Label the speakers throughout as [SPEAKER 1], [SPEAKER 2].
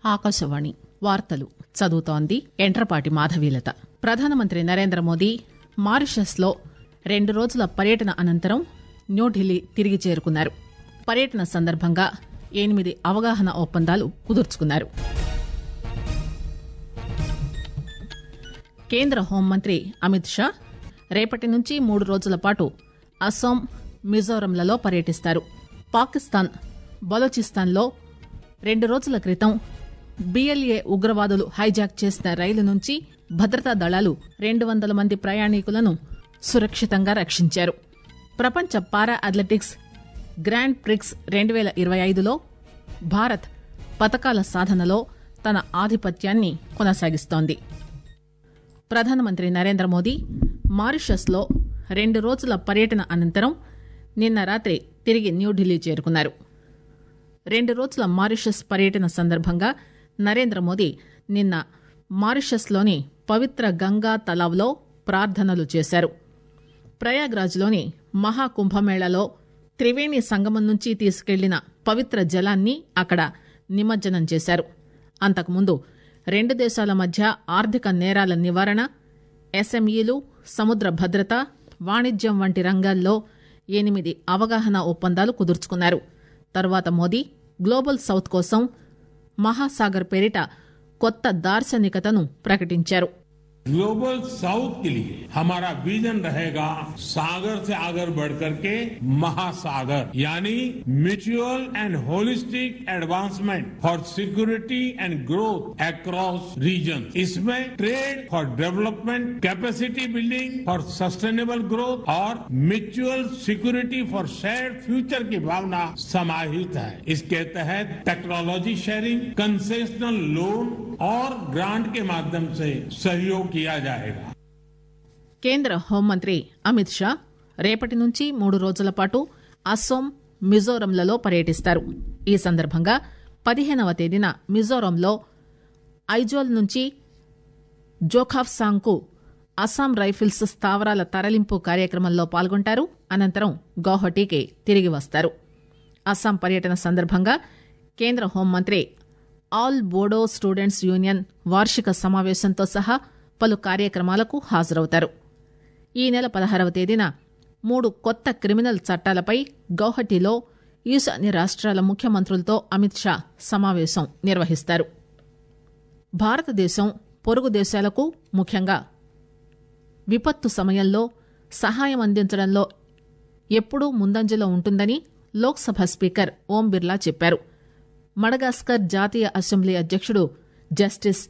[SPEAKER 1] ఆకాశవాణి వార్తలు చదువుతోంది ఎంట్రపాటి మాధవీలత ప్రధానమంత్రి నరేంద్ర మోదీ మారిషస్ లో రెండు రోజుల పర్యటన అనంతరం న్యూఢిల్లీ తిరిగి చేరుకున్నారు పర్యటన సందర్భంగా ఎనిమిది అవగాహన ఒప్పందాలు కుదుర్చుకున్నారు కేంద్ర హోంమంత్రి అమిత్ షా రేపటి నుంచి మూడు రోజుల పాటు అస్సాం మిజోరంలలో పర్యటిస్తారు పాకిస్తాన్ బలోచిస్తాన్లో రెండు రోజుల క్రితం బిఎల్ఏ ఉగ్రవాదులు హైజాక్ చేసిన రైలు నుంచి భద్రతా దళాలు రెండు వందల మంది ప్రయాణికులను సురక్షితంగా రక్షించారు ప్రపంచ పారా అథ్లెటిక్స్ గ్రాండ్ ప్రిక్స్ రెండు వేల ఇరవై ఐదులో భారత్ పతకాల సాధనలో తన ఆధిపత్యాన్ని కొనసాగిస్తోంది ప్రధానమంత్రి నరేంద్ర మోదీ మారిషస్ లో రెండు రోజుల పర్యటన అనంతరం నిన్న రాత్రి తిరిగి న్యూఢిల్లీ చేరుకున్నారు రెండు రోజుల మారిషస్ పర్యటన సందర్భంగా నరేంద్ర మోదీ నిన్న మారిషస్లోని పవిత్ర గంగా తలావ్లో ప్రార్థనలు చేశారు ప్రయాగ్రాజ్లోని మహాకుంభమేళాలో త్రివేణి సంగమం నుంచి తీసుకెళ్లిన పవిత్ర జలాన్ని అక్కడ నిమజ్జనం చేశారు అంతకుముందు రెండు దేశాల మధ్య ఆర్థిక నేరాల నివారణ ఎస్ఎంఈలు సముద్ర భద్రత వాణిజ్యం వంటి రంగాల్లో ఎనిమిది అవగాహన ఒప్పందాలు కుదుర్చుకున్నారు తర్వాత మోదీ గ్లోబల్ సౌత్ కోసం మహాసాగర్ పేరిట కొత్త దార్శనికతను ప్రకటించారు
[SPEAKER 2] ग्लोबल साउथ के लिए हमारा विजन रहेगा सागर से आगर बढ़कर के महासागर यानी mutual and holistic advancement for security and growth across region इसमें trade for development capacity building for sustainable growth और mutual security for shared future की भावना समाहित है इसके तहत टेक्नोलॉजी शेयरिंग कंसेशनल लोन और ग्रांट के माध्यम से सहयोग किया जाएगा
[SPEAKER 1] కేంద్ర హోంమంత్రి అమిత్ షా రేపటి నుంచి మూడు రోజుల పాటు అస్సోం మిజోరంలలో పర్యటిస్తారు ఈ సందర్భంగా పదిహేనవ తేదీన మిజోరంలో ఐజోల్ నుంచి జోఖాఫ్సాంగ్కు అస్సాం రైఫిల్స్ స్థావరాల తరలింపు కార్యక్రమంలో పాల్గొంటారు అనంతరం గౌహటికి తిరిగి వస్తారు అస్సాం పర్యటన సందర్భంగా కేంద్ర హోంమంత్రి ఆల్ బోడో స్టూడెంట్స్ యూనియన్ వార్షిక సమావేశంతో సహా పలు కార్యక్రమాలకు హాజరవుతారు ఈ నెల పదహారవ తేదీన మూడు కొత్త క్రిమినల్ చట్టాలపై గౌహటిలో ఈశాన్య రాష్ట్రాల ముఖ్యమంత్రులతో అమిత్ షా సమావేశం నిర్వహిస్తారు భారతదేశం పొరుగు దేశాలకు ముఖ్యంగా విపత్తు సమయంలో సహాయం అందించడంలో ఎప్పుడూ ముందంజలో ఉంటుందని లోక్సభ స్పీకర్ ఓం బిర్లా చెప్పారు మడగాస్కర్ జాతీయ అసెంబ్లీ అధ్యక్షుడు జస్టిస్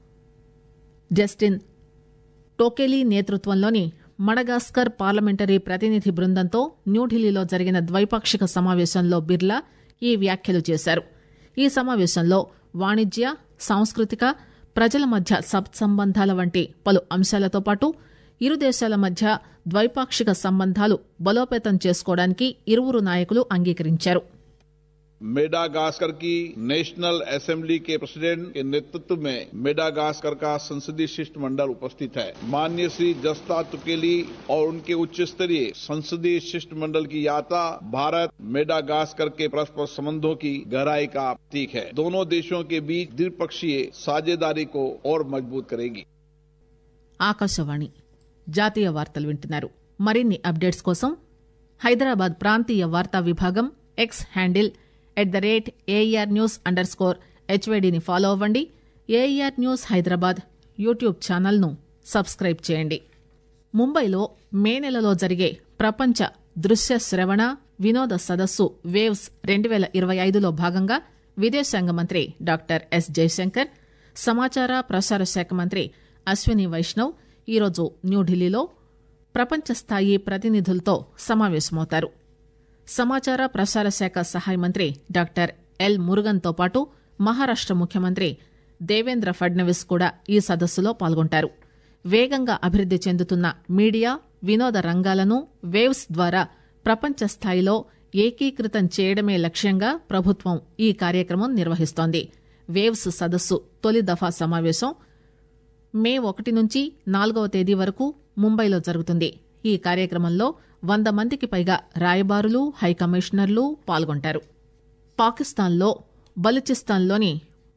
[SPEAKER 1] జస్టిన్ టోకెలీ నేతృత్వంలోని మడగాస్కర్ పార్లమెంటరీ ప్రతినిధి బృందంతో న్యూఢిల్లీలో జరిగిన ద్వైపాక్షిక సమావేశంలో బిర్లా ఈ వ్యాఖ్యలు చేశారు ఈ సమావేశంలో వాణిజ్య సాంస్కృతిక ప్రజల మధ్య సత్సంబంధాల వంటి పలు అంశాలతో పాటు ఇరు దేశాల మధ్య ద్వైపాక్షిక సంబంధాలు బలోపేతం చేసుకోవడానికి ఇరువురు నాయకులు అంగీకరించారు
[SPEAKER 3] मेडागास्कर की नेशनल असेंबली के प्रेसिडेंट के नेतृत्व में मेडागास्कर का संसदीय शिष्टमंडल उपस्थित है माननीय श्री जस्ता तुकेली और उनके उच्च स्तरीय संसदीय शिष्टमंडल की यात्रा भारत मेडागास्कर के परस्पर संबंधों की गहराई का प्रतीक है दोनों देशों के बीच द्विपक्षीय साझेदारी को और मजबूत करेगी
[SPEAKER 1] ఆకాశవాణి జాతీయ వార్తలు వింటున్నారు మరిన్ని అప్డేట్స్ కోసం హైదరాబాద్ ప్రాంతీయ వార్తా విభాగం X handle at the rate AIR news underscore స్కోర్ హెచ్వైడిని ఫాలో అవ్వండి ఏఈఆర్ న్యూస్ హైదరాబాద్ యూట్యూబ్ ఛానల్ను సబ్స్క్రైబ్ చేయండి ముంబైలో మే నెలలో జరిగే ప్రపంచ దృశ్య శ్రవణ వినోద సదస్సు వేవ్స్ రెండు వేల ఇరవై ఐదులో భాగంగా విదేశాంగ మంత్రి డాక్టర్ ఎస్ జయశంకర్ సమాచార ప్రసార శాఖ మంత్రి అశ్విని వైష్ణవ్ ఈరోజు న్యూఢిల్లీలో ప్రపంచ స్థాయి ప్రతినిధులతో సమావేశమవుతారు సమాచార ప్రసార శాఖ సహాయ మంత్రి డాక్టర్ ఎల్ మురుగన్తో పాటు మహారాష్ట ముఖ్యమంత్రి దేవేంద్ర ఫడ్నవీస్ కూడా ఈ సదస్సులో పాల్గొంటారు వేగంగా అభివృద్ది చెందుతున్న మీడియా వినోద రంగాలను వేవ్స్ ద్వారా ప్రపంచ స్థాయిలో ఏకీకృతం చేయడమే లక్ష్యంగా ప్రభుత్వం ఈ కార్యక్రమం నిర్వహిస్తోంది వేవ్స్ సదస్సు తొలి దఫా సమావేశం మే ఒకటి నుంచి నాలుగవ తేదీ వరకు ముంబైలో జరుగుతుంది ఈ కార్యక్రమంలో వంద మందికి పైగా రాయబారులు హైకమిషనర్లు పాల్గొంటారు పాకిస్తాన్లో బలూచిస్తాన్లోని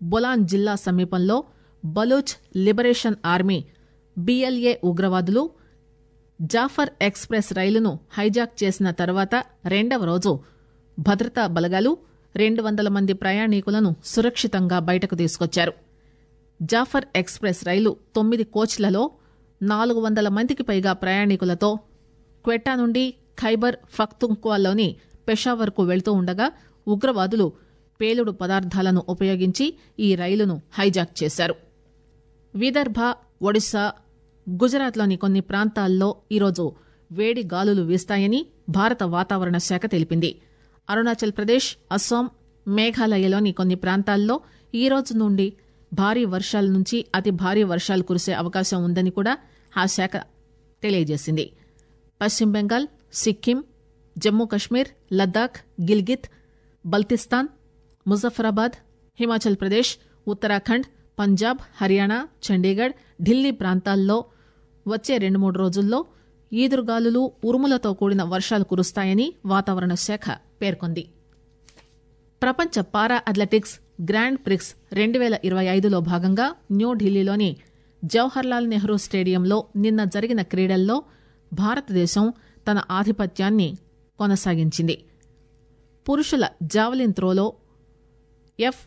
[SPEAKER 1] బొలాన్ జిల్లా సమీపంలో బలూచ్ లిబరేషన్ ఆర్మీ బీఎల్ఏ ఉగ్రవాదులు జాఫర్ ఎక్స్ప్రెస్ రైలును హైజాక్ చేసిన తర్వాత రెండవ రోజు భద్రతా బలగాలు రెండు వందల మంది ప్రయాణికులను సురక్షితంగా బయటకు తీసుకొచ్చారు జాఫర్ ఎక్స్ప్రెస్ రైలు తొమ్మిది కోచ్లలో నాలుగు వందల మందికి పైగా ప్రయాణికులతో క్వెట్టా నుండి ఖైబర్ ఫక్తుంక్వాలోని పెషావర్కు వెళ్తూ ఉండగా ఉగ్రవాదులు పేలుడు పదార్థాలను ఉపయోగించి ఈ రైలును హైజాక్ చేశారు విదర్భ ఒడిశా గుజరాత్లోని కొన్ని ప్రాంతాల్లో ఈరోజు వేడి గాలులు వీస్తాయని భారత వాతావరణ శాఖ తెలిపింది అరుణాచల్ ప్రదేశ్ అస్సాం మేఘాలయలోని కొన్ని ప్రాంతాల్లో ఈ రోజు నుండి భారీ వర్షాల నుంచి అతి భారీ వర్షాలు కురిసే అవకాశం ఉందని కూడా ఆ శాఖ తెలియజేసింది పశ్చిమ బెంగాల్ సిక్కిం జమ్మూ కశ్మీర్ లద్దాఖ్ గిల్గిత్ బల్తిస్తాన్ ముజఫరాబాద్ హిమాచల్ ప్రదేశ్ ఉత్తరాఖండ్ పంజాబ్ హర్యానా చండీగఢ్ ఢిల్లీ ప్రాంతాల్లో వచ్చే రెండు మూడు రోజుల్లో ఈదురుగాలులు ఉరుములతో కూడిన వర్షాలు కురుస్తాయని వాతావరణ శాఖ పేర్కొంది ప్రపంచ పారా అథ్లెటిక్స్ గ్రాండ్ ప్రిక్స్ రెండు వేల ఇరవై ఐదులో భాగంగా న్యూఢిల్లీలోని జవహర్లాల్ నెహ్రూ స్టేడియంలో నిన్న జరిగిన క్రీడల్లో భారతదేశం తన ఆధిపత్యాన్ని కొనసాగించింది పురుషుల జావలిన్ త్రోలో ఎఫ్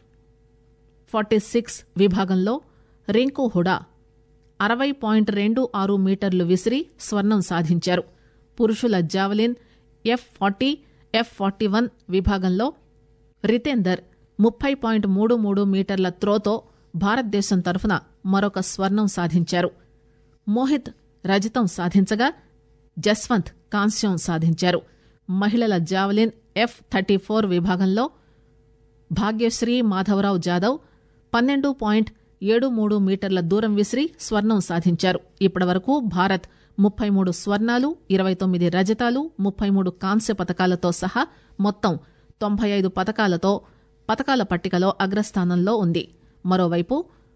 [SPEAKER 1] ఫార్టీ సిక్స్ విభాగంలో రింకు హుడా అరవై పాయింట్ రెండు ఆరు మీటర్లు విసిరి స్వర్ణం సాధించారు పురుషుల javelin F forty F forty one విభాగంలో రితేందర్ ముప్పై పాయింట్ మూడు మూడు మీటర్ల త్రోతో భారతదేశం తరఫున మరొక స్వర్ణం సాధించారు మోహిత్ రజతం సాధించగా జస్వంత్ కాంస్యం సాధించారు మహిళల జావలిన్ ఎఫ్ థర్టీ ఫోర్ విభాగంలో భాగ్యశ్రీ మాధవరావు జాదవ్ పన్నెండు పాయింట్ ఏడు మూడు మీటర్ల దూరం విసిరి స్వర్ణం సాధించారు ఇప్పటివరకు భారత్ ముప్పై మూడు స్వర్ణాలు ఇరవై తొమ్మిది రజతాలు ముప్పై మూడు కాంస్య పథకాలతో సహా మొత్తం తొంభై ఐదు పథకాలతో పథకాల పట్టికలో అగ్రస్థానంలో ఉంది మరోవైపు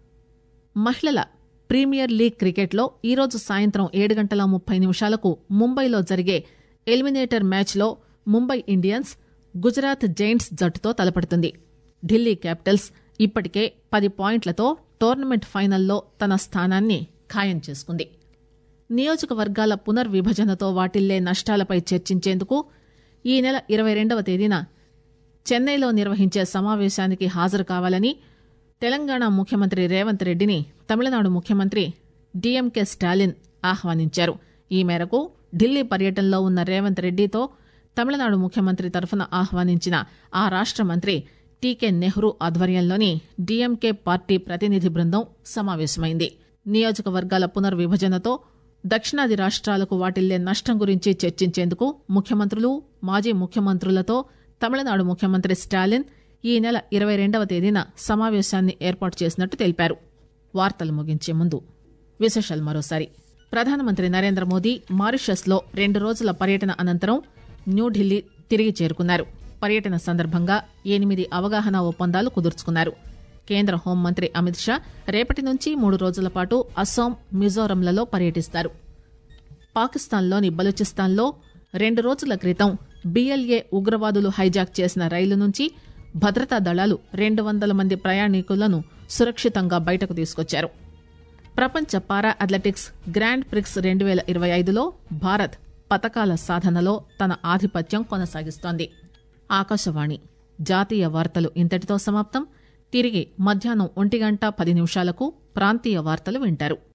[SPEAKER 1] మహిళల ప్రీమియర్ లీగ్ క్రికెట్లో ఈరోజు సాయంత్రం ఏడు గంటల ముప్పై నిమిషాలకు ముంబైలో జరిగే ఎలిమినేటర్ మ్యాచ్లో ముంబై ఇండియన్స్ గుజరాత్ జైంట్స్ జట్టుతో తలపడుతుంది ఢిల్లీ క్యాపిటల్స్ ఇప్పటికే పది పాయింట్లతో టోర్నమెంట్ ఫైనల్లో తన స్థానాన్ని ఖాయం చేసుకుంది నియోజకవర్గాల పునర్విభజనతో వాటిల్లే నష్టాలపై చర్చించేందుకు ఈ నెల ఇరవై రెండవ తేదీన చెన్నైలో నిర్వహించే సమావేశానికి హాజరు కావాలని తెలంగాణ ముఖ్యమంత్రి రేవంత్ రెడ్డిని తమిళనాడు ముఖ్యమంత్రి డీఎంకే స్టాలిన్ ఆహ్వానించారు ఈ మేరకు ఢిల్లీ పర్యటనలో ఉన్న రేవంత్ రెడ్డితో తమిళనాడు ముఖ్యమంత్రి తరఫున ఆహ్వానించిన ఆ రాష్ట మంత్రి టీకే నెహ్రూ ఆధ్వర్యంలోని డీఎంకే పార్టీ ప్రతినిధి బృందం సమావేశమైంది నియోజకవర్గాల పునర్విభజనతో దక్షిణాది రాష్ట్రాలకు వాటిల్లే నష్టం గురించి చర్చించేందుకు ముఖ్యమంత్రులు మాజీ ముఖ్యమంత్రులతో తమిళనాడు ముఖ్యమంత్రి స్టాలిన్ ఈ నెల ఇరవై రెండవ తేదీన సమావేశాన్ని ఏర్పాటు చేసినట్టు తెలిపారు వార్తలు ముగించే ముందు విశేషాలు మరోసారి ప్రధానమంత్రి నరేంద్ర మోదీ మారిషస్ లో రెండు రోజుల పర్యటన అనంతరం న్యూఢిల్లీ తిరిగి చేరుకున్నారు పర్యటన సందర్భంగా ఎనిమిది అవగాహన ఒప్పందాలు కుదుర్చుకున్నారు కేంద్ర హోంమంత్రి అమిత్ షా రేపటి నుంచి మూడు రోజుల పాటు అస్సాం మిజోరంలలో పర్యటిస్తారు పాకిస్తాన్లోని బలూచిస్తాన్లో రెండు రోజుల క్రితం బీఎల్ఏ ఉగ్రవాదులు హైజాక్ చేసిన రైలు నుంచి భద్రతా దళాలు రెండు వందల మంది ప్రయాణికులను సురక్షితంగా బయటకు తీసుకొచ్చారు ప్రపంచ పారా అథ్లెటిక్స్ గ్రాండ్ ప్రిక్స్ రెండు వేల ఇరవై ఐదులో భారత్ పతకాల సాధనలో తన ఆధిపత్యం కొనసాగిస్తోంది ఆకాశవాణి జాతీయ వార్తలు ఇంతటితో సమాప్తం తిరిగి మధ్యాహ్నం ఒంటి గంట పది నిమిషాలకు ప్రాంతీయ వార్తలు వింటారు